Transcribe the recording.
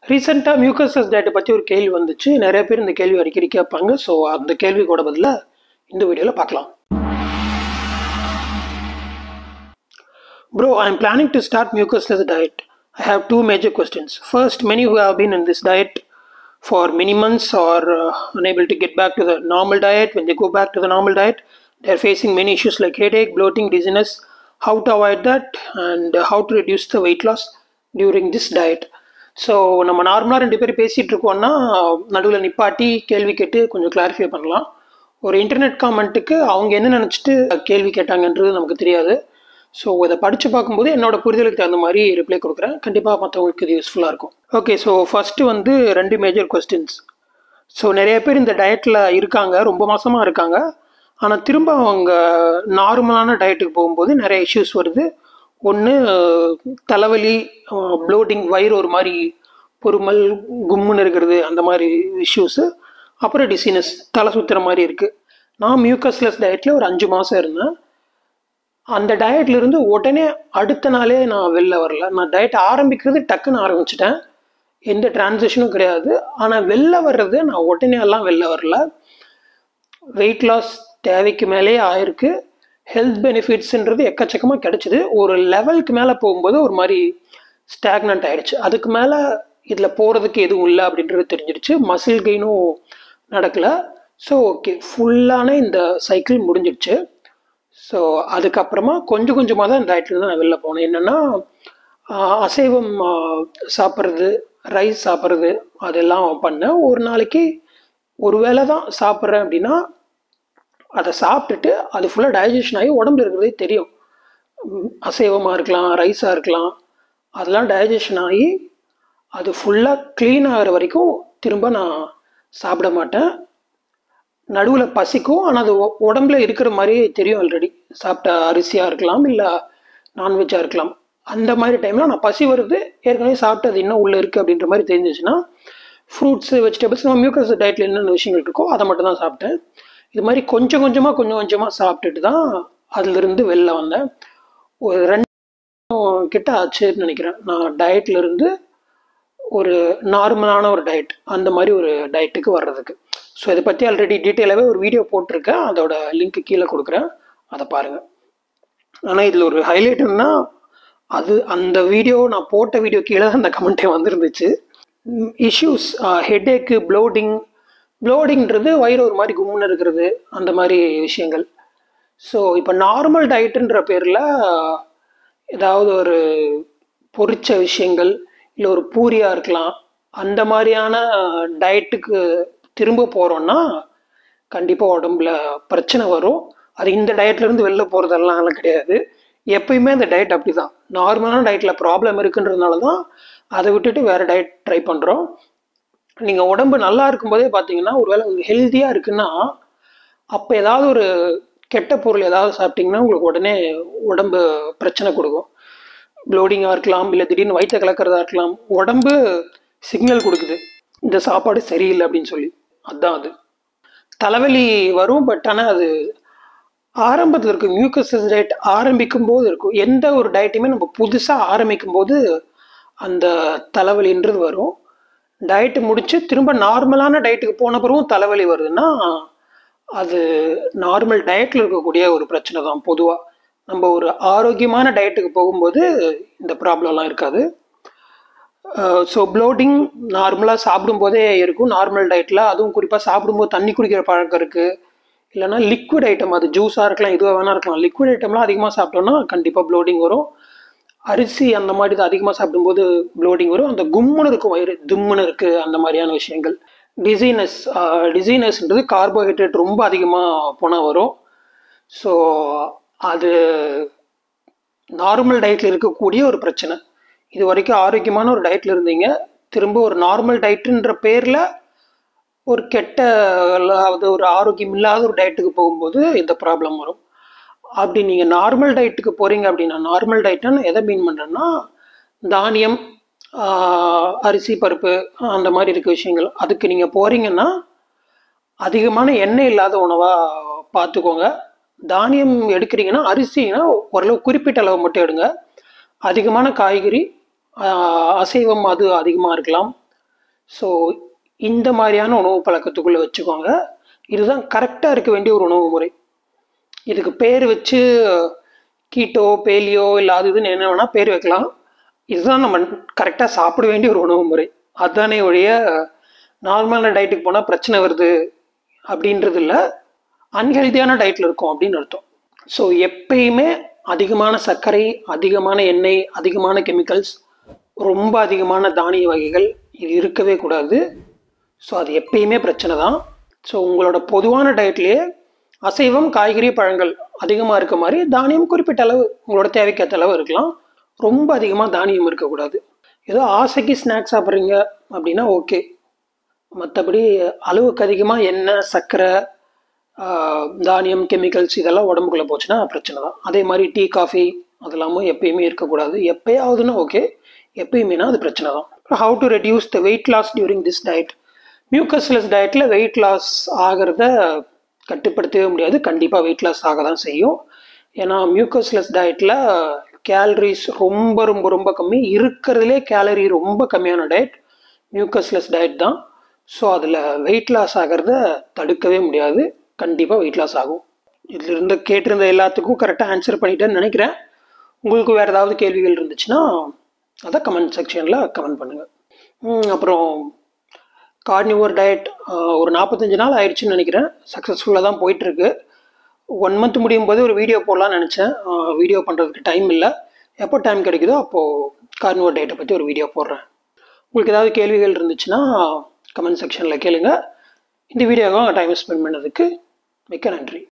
ரீசெண்டாக மியூக்கசஸ் டயட்டை பற்றி ஒரு கேள்வி வந்துச்சு நிறைய பேர் இந்த கேள்வி அடிக்கடி கேட்பாங்க ஸோ அந்த கேள்விக்கூட பதில இந்த வீடியோவில் பார்க்கலாம் Bro, I am planning to start mucusless diet. I have two major questions. First, many who have been in this diet for many months are uh, unable to get back to the normal diet. When they go back to the normal diet, they are facing many issues like headache, bloating, dizziness. How to avoid that and uh, how to reduce the weight loss during this diet. So நம்ம நார்மலாக ரெண்டு பேரும் பேசிகிட்டு இருக்கோம்னா நடுவில் நிப்பாட்டி கேள்வி கேட்டு கொஞ்சம் கிளாரிஃபை பண்ணலாம் ஒரு இன்டர்நெட் காமெண்ட்டுக்கு அவங்க என்ன நினச்சிட்டு கேள்வி கேட்டாங்கன்றது நமக்கு தெரியாது ஸோ இதை படித்து பார்க்கும்போது என்னோட புரிதலுக்கு தகுந்த மாதிரி ரிப்ளை கொடுக்குறேன் கண்டிப்பாக மற்றவங்களுக்கு இது யூஸ்ஃபுல்லாக இருக்கும் ஓகே ஸோ ஃபஸ்ட்டு வந்து ரெண்டு மேஜர் கொஸ்டின்ஸ் ஸோ நிறைய பேர் இந்த டயட்டில் இருக்காங்க ரொம்ப மாதமாக இருக்காங்க ஆனால் திரும்ப அவங்க நார்மலான டயட்டுக்கு போகும்போது நிறைய இஷ்யூஸ் வருது ஒன்று தலைவலி ப்ளோட்டிங் வயிறு ஒரு மாதிரி பொறுமல் கும்முன்னு இருக்கிறது அந்த மாதிரி இஷ்யூஸு அப்புறம் டிசீனஸ் தலை சுற்றுற மாதிரி இருக்குது நான் மியூக்கஸ்லெஸ் டயட்டில் ஒரு அஞ்சு மாதம் இருந்தேன் அந்த டயட்ல இருந்து உடனே அடுத்த நாளே நான் வெளில வரல நான் டயட் ஆரம்பிக்கிறது டக்குன்னு ஆரம்பிச்சிட்டேன் எந்த டிரான்சிஷனும் கிடையாது ஆனால் வெளில வர்றது நான் உடனே எல்லாம் வெளில வரல வெயிட் லாஸ் தேவைக்கு மேலே ஆயிருக்கு ஹெல்த் பெனிஃபிட்ஸ்ன்றது எக்கச்சக்கமாக கிடைச்சிது ஒரு லெவலுக்கு மேலே போகும்போது ஒரு மாதிரி ஸ்டாக்னண்ட் ஆயிடுச்சு அதுக்கு மேலே இதில் போகிறதுக்கு எதுவும் இல்லை அப்படின்றது தெரிஞ்சிடுச்சு மசில் கெயினும் நடக்கலை ஸோ ஓகே ஃபுல்லான இந்த சைக்கிள் முடிஞ்சிடுச்சு ஸோ அதுக்கப்புறமா கொஞ்சம் கொஞ்சமாக தான் இந்த டயட்லேருந்து நான் வெளில போனேன் என்னென்னா அசைவம் சாப்பிட்றது ரைஸ் சாப்பிட்றது அதெல்லாம் பண்ணேன் ஒரு நாளைக்கு ஒரு வேளை தான் சாப்பிட்றேன் அப்படின்னா அதை சாப்பிட்டுட்டு அது ஃபுல்லாக டைஜஷன் ஆகி உடம்புல இருக்கிறதே தெரியும் அசைவமாக இருக்கலாம் ரைஸாக இருக்கலாம் அதெல்லாம் டைஜஷன் ஆகி அது ஃபுல்லாக க்ளீன் ஆகிற வரைக்கும் திரும்ப நான் சாப்பிட மாட்டேன் நடுவில் பசிக்கும் ஆனால் அது உடம்புல இருக்கிற மாதிரியே தெரியும் ஆல்ரெடி சாப்பிட்ட அரிசியாக இருக்கலாம் இல்லை நான்வெஜ்ஜாக இருக்கலாம் அந்த மாதிரி டைமில் நான் பசி வருது ஏற்கனவே சாப்பிட்டு அது இன்னும் உள்ளே இருக்குது அப்படின்ற மாதிரி தெரிஞ்சிச்சுன்னா ஃப்ரூட்ஸு வெஜிடபிள்ஸ் நம்ம மியூக்கஸ் டயட்டில் என்னென்ன விஷயங்கள் இருக்கோ அதை மட்டும் தான் சாப்பிட்டேன் இது மாதிரி கொஞ்சம் கொஞ்சமாக கொஞ்சம் கொஞ்சமாக சாப்பிட்டுட்டு தான் அதுலேருந்து வெளில வந்தேன் ஒரு ரெண்டு கிட்ட ஆச்சுன்னு நினைக்கிறேன் நான் டயட்லேருந்து ஒரு நார்மலான ஒரு டயட் அந்த மாதிரி ஒரு டயட்டுக்கு வர்றதுக்கு ஸோ இதை பற்றி ஆல்ரெடி டீட்டெயிலாகவே ஒரு வீடியோ போட்டிருக்கேன் அதோட லிங்க் கீழே கொடுக்குறேன் அதை பாருங்கள் ஆனால் இதில் ஒரு ஹைலைட் என்னன்னா அது அந்த வீடியோ நான் போட்ட வீடியோ கீழே தான் அந்த கமெண்ட்டே வந்துருந்துச்சு இஷ்யூஸ் ஹெட்டேக்கு ப்ளோடிங் ப்ளோடிங்கிறது வயிறு ஒரு மாதிரி கும்முன்னு இருக்கிறது அந்த மாதிரி விஷயங்கள் ஸோ இப்போ நார்மல் டயட்டுன்ற பேரில் ஏதாவது ஒரு பொரிச்ச விஷயங்கள் இல்லை ஒரு பூரியாக இருக்கலாம் அந்த மாதிரியான டயட்டுக்கு திரும்ப போகிறோன்னா கண்டிப்பாக உடம்புல பிரச்சனை வரும் அது இந்த டயட்லேருந்து வெளில போகிறதெல்லாம் கிடையாது எப்பயுமே அந்த டயட் அப்படி தான் நார்மலான டயட்டில் ப்ராப்ளம் இருக்குன்றதுனால தான் அதை விட்டுட்டு வேறு டயட் ட்ரை பண்ணுறோம் நீங்கள் உடம்பு நல்லா இருக்கும்போதே பார்த்தீங்கன்னா ஒருவேளை ஹெல்த்தியாக இருக்குன்னா அப்போ ஏதாவது ஒரு கெட்ட பொருள் ஏதாவது சாப்பிட்டீங்கன்னா உங்களுக்கு உடனே உடம்பு பிரச்சனை கொடுக்கும் ப்ளோடிங்காக இருக்கலாம் இல்லை திடீர்னு வயிற்ற கலக்கிறதா இருக்கலாம் உடம்பு சிக்னல் கொடுக்குது இந்த சாப்பாடு சரியில்லை அப்படின்னு சொல்லி அதுதான் அது தலைவலி வரும் பட் ஆனால் அது ஆரம்பத்தில் இருக்கும் மியூக்கசஸ் டயட் ஆரம்பிக்கும் போது இருக்கும் எந்த ஒரு டயட்டையுமே நம்ம புதுசாக ஆரம்பிக்கும் போது அந்த தலைவலின்றது வரும் டயட்டு முடிச்சு திரும்ப நார்மலான டயட்டுக்கு போன பிறகும் தலைவலி வருதுன்னா அது நார்மல் டயட்டில் இருக்கக்கூடிய ஒரு பிரச்சனை தான் பொதுவாக நம்ம ஒரு ஆரோக்கியமான டயட்டுக்கு போகும்போது இந்த ப்ராப்ளம்லாம் இருக்காது ஸோ ப்ளோட்டிங் நார்மலாக சாப்பிடும்போதே இருக்கும் நார்மல் டயட்டில் அதுவும் குறிப்பாக சாப்பிடும்போது தண்ணி குடிக்கிற பழக்கம் இருக்குது இல்லைனா லிக்விட் ஐட்டம் அது ஜூஸாக இருக்கலாம் இதுவாக வேணா இருக்கலாம் லிக்விட் ஐட்டம்லாம் அதிகமாக சாப்பிட்டோன்னா கண்டிப்பாக ப்ளோட்டிங் வரும் அரிசி அந்த மாதிரி இது அதிகமாக சாப்பிடும்போது ப்ளோடிங் வரும் அந்த கும்முன்னு இருக்கும் வயிறு தும்முன்னு இருக்குது அந்த மாதிரியான விஷயங்கள் டிசீனஸ் டிசீனஸ்ன்றது கார்போஹைட்ரேட் ரொம்ப அதிகமாக போனால் வரும் ஸோ அது நார்மல் டயட்டில் இருக்கக்கூடிய ஒரு பிரச்சனை இது வரைக்கும் ஆரோக்கியமான ஒரு டயட்டில் இருந்தீங்க திரும்ப ஒரு நார்மல் டயட்டுன்ற பேரில் ஒரு கெட்ட அதாவது ஒரு ஆரோக்கியம் இல்லாத ஒரு டயட்டுக்கு போகும்போது இந்த ப்ராப்ளம் வரும் அப்படி நீங்கள் நார்மல் டயட்டுக்கு போகிறீங்க அப்படின்னா நார்மல் டயட்னா எதை மீன் பண்ணுறேன்னா தானியம் அரிசி பருப்பு அந்த மாதிரி இருக்க விஷயங்கள் அதுக்கு நீங்கள் போகிறீங்கன்னா அதிகமான எண்ணெய் இல்லாத உணவாக பார்த்துக்கோங்க தானியம் எடுக்கிறீங்கன்னா அரிசினா ஓரளவு குறிப்பிட்ட அளவு மட்டும் எடுங்க அதிகமான காய்கறி அசைவம் அது அதிகமாக இருக்கலாம் ஸோ இந்த மாதிரியான உணவு பழக்கத்துக்குள்ளே வச்சுக்கோங்க இதுதான் கரெக்டாக இருக்க வேண்டிய ஒரு உணவு முறை இதுக்கு பேர் வச்சு கீட்டோ பேலியோ இல்லை அது இதுன்னு என்ன வேணால் பேர் வைக்கலாம் இதுதான் நம்ம கரெக்டாக சாப்பிட வேண்டிய ஒரு உணவு முறை அதுதானே ஒழிய நார்மலான டயட்டுக்கு போனால் பிரச்சனை வருது அப்படின்றது இல்லை அன்ஹெல்தியான டயட்டில் இருக்கும் அப்படின்னு அர்த்தம் ஸோ எப்பயுமே அதிகமான சர்க்கரை அதிகமான எண்ணெய் அதிகமான கெமிக்கல்ஸ் ரொம்ப அதிகமான தானிய வகைகள் இது இருக்கவே கூடாது ஸோ அது எப்பயுமே பிரச்சனை தான் ஸோ உங்களோட பொதுவான டயட்லேயே அசைவம் காய்கறி பழங்கள் அதிகமாக இருக்க மாதிரி தானியம் குறிப்பிட்ட அளவு உங்களோட தேவைக்கேற்ற அளவு இருக்கலாம் ரொம்ப அதிகமாக தானியம் இருக்கக்கூடாது ஏதோ ஆசைக்கு ஸ்நாக்ஸ் சாப்பிட்றீங்க அப்படின்னா ஓகே மற்றபடி அளவுக்கு அதிகமாக எண்ணெய் சர்க்கரை ஆஹ், தானியம் கெமிக்கல்ஸ் இதெல்லாம் உடம்புக்குள்ளே போச்சுன்னா பிரச்சனை தான் அதே மாதிரி டீ காஃபி அதெல்லாமும் எப்பயுமே இருக்கக்கூடாது எப்பயாவதுன்னா ஓகே எப்பயுமேனா அது பிரச்சனை தான் how to reduce the weight loss during this diet mucusless டயட்டில் வெயிட் லாஸ் ஆகிறத கட்டுப்படுத்தவே முடியாது கண்டிப்பாக வெயிட் லாஸ் ஆக தான் செய்யும் ஏன்னா மியூக்கஸ்லெஸ் டயட்டில் கேலரிஸ் ரொம்ப ரொம்ப ரொம்ப கம்மி இருக்கிறதுலே கேலரி ரொம்ப கம்மியான டயட் மியூக்கஸ்லெஸ் டயட் தான் ஸோ அதில் வெயிட் லாஸ் ஆகிறத தடுக்கவே முடியாது கண்டிப்பாக வெயிட் லாஸ் ஆகும் இதில் இருந்த கேட்டிருந்த எல்லாத்துக்கும் கரெக்டாக ஆன்சர் பண்ணிட்டேன்னு நினைக்கிறேன் உங்களுக்கு வேறு ஏதாவது கேள்விகள் இருந்துச்சுன்னா அதை கமெண்ட் செக்ஷனில் கமெண்ட் பண்ணுங்கள் அப்புறம் கார்னிவோர் டயட் ஒரு நாற்பத்தஞ்சு நாள் ஆயிடுச்சுன்னு நினைக்கிறேன் சக்ஸஸ்ஃபுல்லாக தான் போயிட்டுருக்கு ஒன் மந்த் முடியும் போது ஒரு வீடியோ போடலான்னு நினச்சேன் வீடியோ பண்ணுறதுக்கு டைம் இல்லை எப்போ டைம் கிடைக்குதோ அப்போது கார்னிவோர் டயட்டை பற்றி ஒரு வீடியோ போடுறேன் உங்களுக்கு ஏதாவது கேள்விகள் இருந்துச்சுன்னா கமெண்ட் செக்ஷனில் கேளுங்க இந்த வீடியோவை டைம் ஸ்பெண்ட் பண்ணதுக்கு மிக்க நன்றி